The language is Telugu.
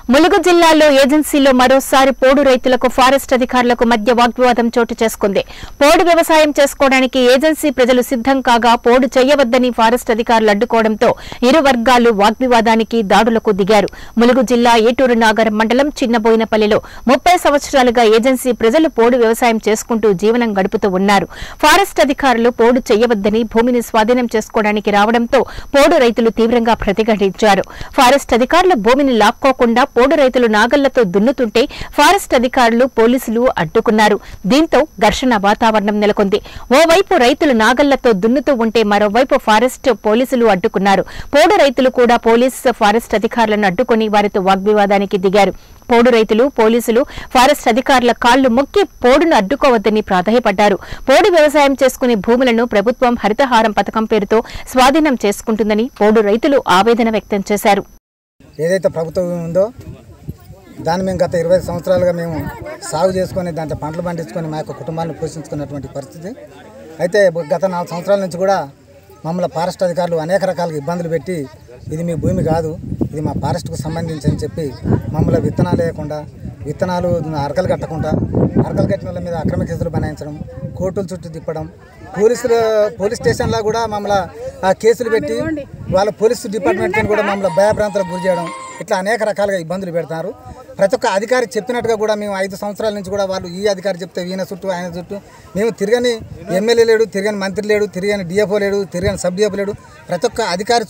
ములుగు జిల్లాలో ఏజెన్సీలో మరోసారి పోడు రైతులకు ఫారెస్ట్ అధికారులకు మధ్య వాగ్వివాదం చోటు చేసుకుంది పోడు వ్యవసాయం చేసుకోవడానికి ఏజెన్సీ ప్రజలు సిద్ధం కాగా పోడు చేయవద్దని ఫారెస్ట్ అధికారులు అడ్డుకోవడంతో ఇరు వర్గాలు వాగ్వివాదానికి దాడులకు దిగారు ములుగు జిల్లా ఏటూరు నాగరం మండలం చిన్నబోయినపల్లిలో ముప్పై సంవత్సరాలుగా ఏజెన్సీ ప్రజలు పోడు వ్యవసాయం చేసుకుంటూ జీవనం గడుపుతూ ఉన్నారు ఫారెస్ట్ అధికారులు పోడు చేయవద్దని భూమిని స్వాధీనం చేసుకోవడానికి రావడంతో పోడు రైతులు తీవ్రంగా ప్రతిఘటించారు ఫారెస్ట్ అధికారులు భూమిని లాక్కోకుండా పోడు రైతులు నాగళ్లతో దున్నుతుంటే ఫారెస్ట్ అధికారులు పోలీసులు అడ్డుకున్నారు దీంతో ఘర్షణ వాతావరణం నెలకొంది ఓవైపు రైతులు నాగళ్లతో దున్నుతూ ఉంటే మరోవైపు ఫారెస్ట్ పోలీసులు అడ్డుకున్నారు పోడు రైతులు కూడా పోలీస్ ఫారెస్ట్ అధికారులను అడ్డుకుని వారితో వాగ్వివాదానికి దిగారు పోడు రైతులు పోలీసులు ఫారెస్ట్ అధికారుల కాళ్లు మొక్కి పోడును అడ్డుకోవద్దని ప్రాధాయపడ్డారు పోడు వ్యవసాయం చేసుకునే భూములను ప్రభుత్వం హరితహారం పథకం పేరుతో స్వాధీనం చేసుకుంటుందని పోడు రైతులు ఆవేదన వ్యక్తం చేశారు ఏదైతే ప్రభుత్వం ఉందో దాన్ని మేము గత ఇరవై సంవత్సరాలుగా మేము సాగు చేసుకొని దాంట్లో పంటలు పండించుకొని మా యొక్క కుటుంబాన్ని పోషించుకున్నటువంటి పరిస్థితి అయితే గత నాలుగు సంవత్సరాల నుంచి కూడా మమ్మల్ని ఫారెస్ట్ అధికారులు అనేక రకాలుగా ఇబ్బందులు పెట్టి ఇది మీ భూమి కాదు ఇది మా ఫారెస్ట్కు సంబంధించి అని చెప్పి మమ్మల్ని విత్తనాలు వేయకుండా విత్తనాలు అరకలు కట్టకుండా అరకలు కట్టిన వాళ్ళ మీద అక్రమ కేసులు బనాయించడం కోర్టుల చుట్టూ తిప్పడం పోలీసులు పోలీస్ స్టేషన్లో కూడా మమ్మల్ని ఆ కేసులు పెట్టి వాళ్ళ పోలీసు డిపార్ట్మెంట్ని కూడా మమ్మల్ని భయభ్రాంతులకు గురి చేయడం ఇట్లా అనేక రకాలుగా ఇబ్బందులు పెడతారు ప్రతి ఒక్క అధికారి చెప్పినట్టుగా కూడా మేము ఐదు సంవత్సరాల నుంచి కూడా వాళ్ళు ఈ అధికారి చెప్తే ఈయన చుట్టూ ఆయన చుట్టూ మేము తిరగని ఎమ్మెల్యే లేడు తిరగని మంత్రి లేడు తిరగని డిఎఫ్ఓ లేడు తిరగని సబ్ డిఎఫ్ఓ లేడు ప్రతి ఒక్క అధికారి